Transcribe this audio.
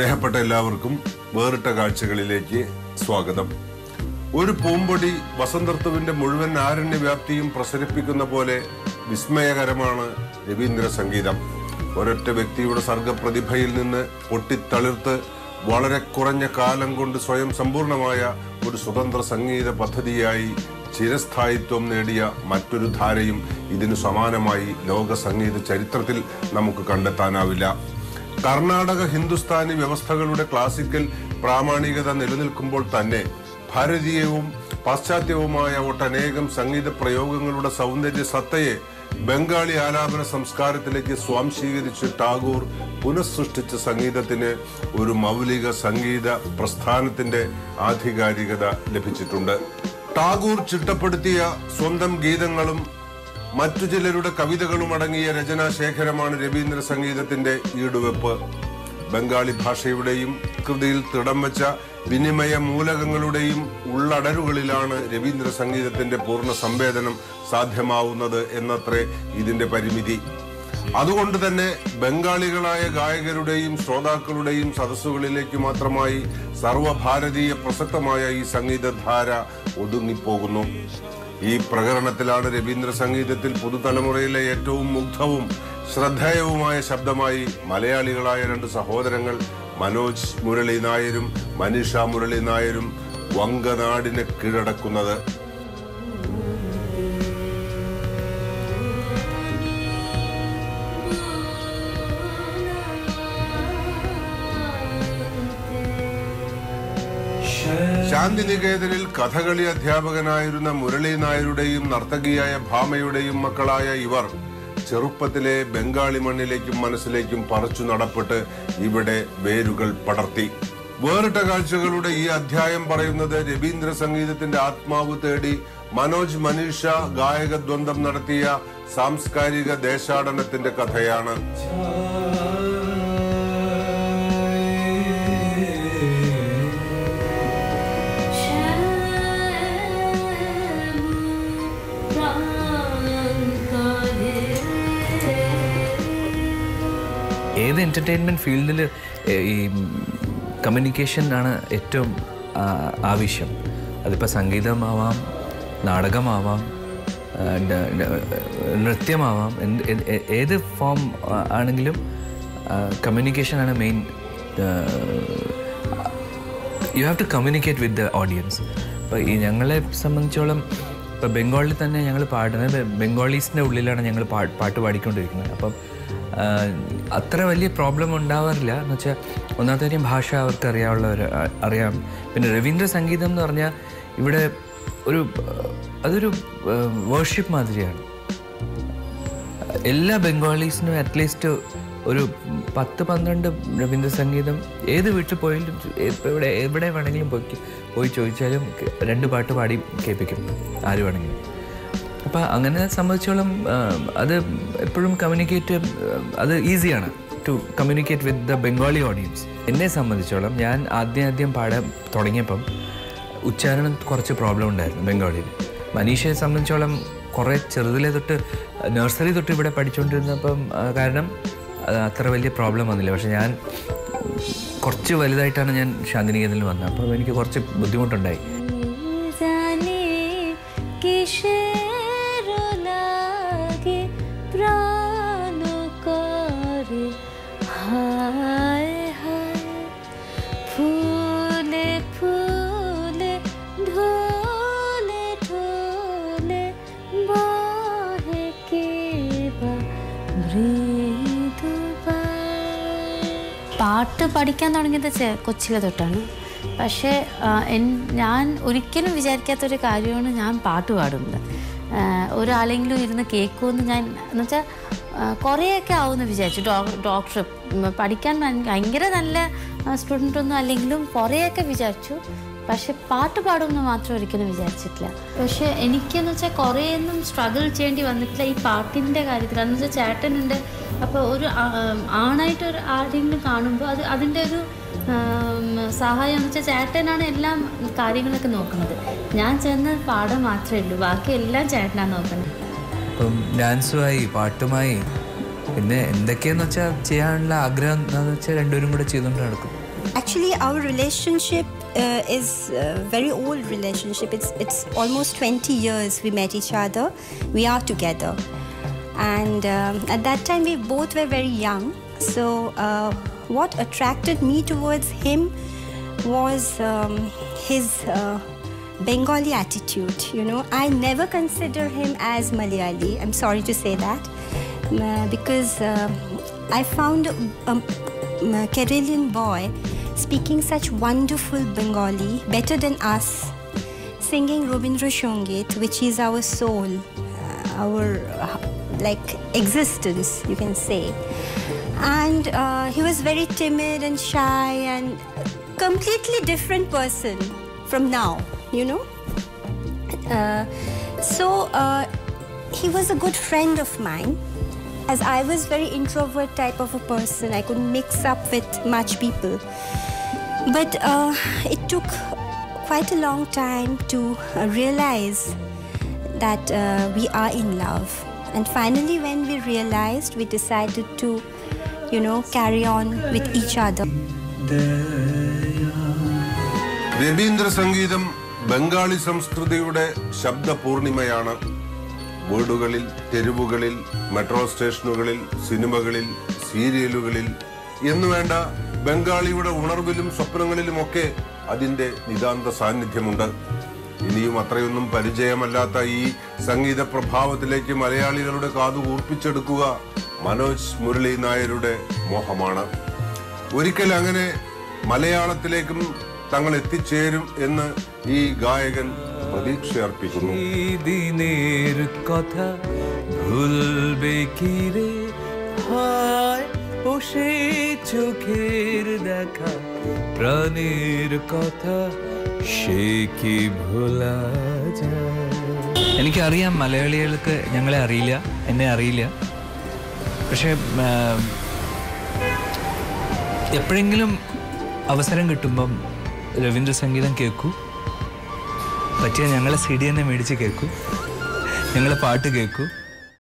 സ്നേഹപ്പെട്ട എല്ലാവർക്കും വേറിട്ട കാഴ്ചകളിലേക്ക് സ്വാഗതം ഒരു പൂമ്പൊടി വസന്തഋതുവിന്റെ മുഴുവൻ ആരണ്യവ്യാപ്തിയും പ്രസരിപ്പിക്കുന്ന പോലെ വിസ്മയകരമാണ് രവീന്ദ്ര സംഗീതം ഒരൊറ്റ വ്യക്തിയുടെ സർഗപ്രതിഭയിൽ നിന്ന് പൊട്ടിത്തളിർത്ത് വളരെ കുറഞ്ഞ കാലം കൊണ്ട് സ്വയം സമ്പൂർണമായ ഒരു സ്വതന്ത്ര സംഗീത പദ്ധതിയായി ചിരസ്ഥായിത്വം നേടിയ മറ്റൊരു ധാരയും ഇതിനു സമാനമായി ലോക സംഗീത ചരിത്രത്തിൽ നമുക്ക് കണ്ടെത്താനാവില്ല കർണാടക ഹിന്ദുസ്ഥാനി വ്യവസ്ഥകളുടെ ക്ലാസിക്കൽ പ്രാമാണികത നിലനിൽക്കുമ്പോൾ തന്നെ ഭാരതീയവും പാശ്ചാത്യവുമായ ഒട്ടനേകം സംഗീത പ്രയോഗങ്ങളുടെ സൗന്ദര്യ സത്തയെ ബംഗാളി ആലാപന സംസ്കാരത്തിലേക്ക് സ്വാംശീകരിച്ച് ടാഗോർ പുനഃസൃഷ്ടിച്ച സംഗീതത്തിന് ഒരു മൗലിക സംഗീത പ്രസ്ഥാനത്തിന്റെ ആധികാരികത ലഭിച്ചിട്ടുണ്ട് ടാഗോർ ചിട്ടപ്പെടുത്തിയ സ്വന്തം ഗീതങ്ങളും മറ്റു ചിലരുടെ കവിതകളും അടങ്ങിയ രചനാശേഖരമാണ് രവീന്ദ്ര സംഗീതത്തിന്റെ ഈടുവെപ്പ് ബംഗാളി ഭാഷയുടെയും കൃതിയിൽ തിടം വെച്ച വിനിമയ മൂലകങ്ങളുടെയും ഉള്ളടരുകളിലാണ് രവീന്ദ്ര സംഗീതത്തിന്റെ പൂർണ്ണ സംവേദനം സാധ്യമാവുന്നത് എന്നത്രേ ഇതിന്റെ പരിമിതി അതുകൊണ്ട് തന്നെ ബംഗാളികളായ ഗായകരുടെയും ശ്രോതാക്കളുടെയും സദസ്സുകളിലേക്ക് മാത്രമായി സർവഭാരതീയ പ്രസക്തമായ ഈ സംഗീതധാര ഒതുങ്ങിപ്പോകുന്നു ഈ പ്രകരണത്തിലാണ് രവീന്ദ്ര സംഗീതത്തിൽ പുതുതലമുറയിലെ ഏറ്റവും മുഗ്ധവും ശ്രദ്ധേയവുമായ ശബ്ദമായി മലയാളികളായ രണ്ട് സഹോദരങ്ങൾ മനോജ് മുരളി നായരും മനീഷ മുരളി നായരും വങ്കനാടിനെ കീഴടക്കുന്നത് ശാന്തിനികേതനിൽ കഥകളി അധ്യാപകനായിരുന്ന മുരളി നായരുടെയും നർത്തകിയായ ഭാമയുടെയും മക്കളായ ഇവർ ചെറുപ്പത്തിലെ ബംഗാളി മണ്ണിലേക്കും മനസ്സിലേക്കും പറിച്ചു നടപ്പെട്ട് ഇവിടെ വേരുകൾ പടർത്തി വേറിട്ട കാഴ്ചകളുടെ ഈ അധ്യായം പറയുന്നത് രവീന്ദ്ര സംഗീതത്തിന്റെ ആത്മാവ് തേടി മനോജ് മനീഷ ഗായക ദ്വന്ദ്ം നടത്തിയ സാംസ്കാരിക ദേശാടനത്തിന്റെ കഥയാണ് ഏത് എൻ്റർടൈൻമെൻറ്റ് ഫീൽഡിൽ ഈ കമ്മ്യൂണിക്കേഷൻ ആണ് ഏറ്റവും ആ, ആവശ്യം അതിപ്പോൾ സംഗീതമാവാം നാടകമാവാം ആ, ഡ- ഡ- നൃത്യമാവാം എന്ത് ഏത് ഏ- ഏത് ഫോം ആണെങ്കിലും കമ്മ്യൂണിക്കേഷൻ ആണ് main you have to communicate with the audience അപ്പോൾ ഈ ഞങ്ങളെ സംബന്ധിച്ചോളം ഇപ്പോൾ ബംഗാളിൽ തന്നെ ഞങ്ങൾ പാടുന്നത് ബെ- ബംഗാളീസിൻ്റെ ഉള്ളിലാണ് ഞങ്ങൾ പാ പാട്ട് പാടിക്കൊണ്ടിരിക്കുന്നത് അപ്പം ആ, അത്ര വലിയ പ്രോബ്ലം ഉണ്ടാവാറില്ല എന്ന് വെച്ചാൽ ഒന്നാമത്തെ കാര്യം ഭാഷ അവർക്ക് അറിയാവുള്ളവർ അ- അറിയാം പിന്നെ രവീന്ദ്ര സംഗീതം എന്ന് പറഞ്ഞാൽ ഇവിടെ ഒരു ആ, അതൊരു വേർഷിപ്പ് മാതിരിയാണ് എല്ലാ ബംഗാളീസിനും അറ്റ്ലീസ്റ്റ് ഒരു പത്ത് പന്ത്രണ്ട് രവീന്ദ്ര സംഗീതം ഏത് വീട്ടിൽ പോയാലും ഇപ്പം ഇവിടെ എവിടെ വേണമെങ്കിലും പോയി പോയി ചോദിച്ചാലും ക- രണ്ട് പാട്ട് പാടി കേൾപ്പിക്കും ആര് വേണമെങ്കിലും അപ്പം അങ്ങനെ സംബന്ധിച്ചോളം ആ, അത് എപ്പോഴും കമ്മ്യൂണിക്കേറ്റ് അത് ഈസിയാണ് to communicate with the Bengali audience എന്നെ സംബന്ധിച്ചോളം ഞാൻ ആദ്യം ആദ്യം പാടാൻ തുടങ്ങിയപ്പം ഉച്ചാരണം കുറച്ച് പ്രോബ്ലം ഉണ്ടായിരുന്നു ബംഗാളിയിൽ മനീഷയെ സംബന്ധിച്ചോളം കുറേ ചെറുതിലെ തൊട്ട് നഴ്സറി തൊട്ട് ഇവിടെ പഠിച്ചുകൊണ്ടിരുന്നപ്പം ആ, കാരണം അത് അത്ര വലിയ പ്രോബ്ലം വന്നില്ല പക്ഷെ ഞാൻ കുറച്ച് വലുതായിട്ടാണ് ഞാൻ ശാന്തിനികേതനിൽ വന്നത് അപ്പോൾ എനിക്ക് കുറച്ച് ബുദ്ധിമുട്ടുണ്ടായി জানে কিসের লাগে প্রাণ করে হায় হায় ফুলে ফুলে ঢোলে ঢোলে বহে কেবা മൃദുവായി പാട്ട് പഠിക്കാൻ തുടങ്ങിയത് ചെ- കൊച്ചിലെ തൊട്ടാണ് പക്ഷേ ആ, എൻ- ഞാൻ ഒരിക്കലും വിചാരിക്കാത്തൊരു കാര്യമാണ് ഞാൻ പാട്ട് പാടുന്നത് ആ, ഒരാളെങ്കിലും ഇരുന്ന് കേൾക്കുമെന്ന് ഞാൻ എന്ന് വെച്ചാൽ കുറേയൊക്കെ ആവുമെന്ന് വിചാരിച്ചു ഡോ ഡോക്ടർ പഠിക്കാൻ ഭയ- ഭയങ്കര നല്ല സ്റ്റുഡൻ്റ് ഒന്നും അല്ലെങ്കിലും കുറേയൊക്കെ വിചാരിച്ചു പക്ഷെ പാട്ട് പാടുമെന്ന് മാത്രം ഒരിക്കലും വിചാരിച്ചിട്ടില്ല പക്ഷെ എനിക്കെന്ന് വെച്ചാൽ കുറേയൊന്നും സ്ട്രഗിൾ ചെയ്യേണ്ടി വന്നിട്ടില്ല ഈ പാട്ടിൻ്റെ കാര്യത്തിൽ എന്ന് വെച്ചാൽ ചേട്ടനുണ്ട് അപ്പോൾ ഒരു ആ- ആണായിട്ട് ഒരു ആരെങ്കിലും കാണുമ്പോൾ അത് അതിൻ്റെ ഒരു ആം, സഹായം എന്ന് വെച്ചാൽ ചേട്ടനാണ് എല്ലാം കാര്യങ്ങളൊക്കെ നോക്കുന്നത് ഞാൻ ചെന്ന് പാടാൻ മാത്രമേ ഉള്ളൂ ബാക്കി എല്ലാം ചേട്ടനാണ് നോക്കുന്നത് ഇപ്പം ഡാൻസുമായി പാട്ടുമായി പിന്നെ എന്തൊക്കെയാന്ന് വെച്ചാൽ ചെയ്യാനുള്ള ആഗ്രഹം എന്താണെന്ന് വെച്ചാൽ രണ്ടുപേരും കൂടെ ചെയ്തുകൊണ്ട് നടക്കും Actually, our relationship uh, is a very old relationship. It's it's almost 20 years we met each other. We are together, and um, at that time we both were very young. So, uh, what attracted me towards him was um, his uh, Bengali attitude. You know, I never consider him as Malayali. I'm sorry to say that uh, because uh, I found a, a Keralian boy speaking such wonderful Bengali, better than us, singing Robindra Shongit, which is our soul, uh, our uh, like existence, you can say. And uh, he was very timid and shy and completely different person from now, you know. Uh, so uh, he was a good friend of mine. As I was very introvert type of a person, I couldn't mix up with much people. But uh, it took quite a long time to uh, realize that uh, we are in love. And finally, when we realized, we decided to, you know, carry on with each other. Ravindra സംഗീതം ബംഗാളി സംസ്കൃതിയുടെ ശബ്ദപൂർണിമയാണ് വീടുകളിൽ തെരുവുകളിൽ metro സ്റ്റേഷനുകളിൽ സിനിമകളിൽ സീരിയലുകളിൽ എന്നുവേണ്ട ബംഗാളിയുടെ ഉണർവിലും സ്വപ്നങ്ങളിലുമൊക്കെ അതിന്റെ നിതാന്ത സാന്നിധ്യമുണ്ട് ഇനിയും അത്രയൊന്നും പരിചയമല്ലാത്ത ഈ സംഗീത പ്രഭാവത്തിലേക്ക് മലയാളികളുടെ കാതു കൂർപ്പിച്ചെടുക്കുക മനോജ് മുരളി നായരുടെ മോഹമാണ് ഒരിക്കൽ അങ്ങനെ മലയാളത്തിലേക്കും തങ്ങൾ എത്തിച്ചേരും എന്ന് ഈ ഗായകൻ പ്രതീക്ഷ അർപ്പിക്കുന്നു এই দিনের কথা ভুলবে কি রে হায় ও সেই চোখের দেখা প্রাণের কথা সে কি ভোলা যায় എനിക്കറിയാം മലയാളികൾക്ക് ഞങ്ങളെ അറിയില്ല എന്നെ അറിയില്ല പക്ഷേ ആ, എപ്പോഴെങ്കിലും അവസരം കിട്ടുമ്പം രവീന്ദ്ര സംഗീതം കേൾക്കൂ പറ്റിയ ഞങ്ങളെ സി ഡി തന്നെ മേടിച്ച് കേൾക്കൂ ഞങ്ങളെ പാട്ട് കേൾക്കൂ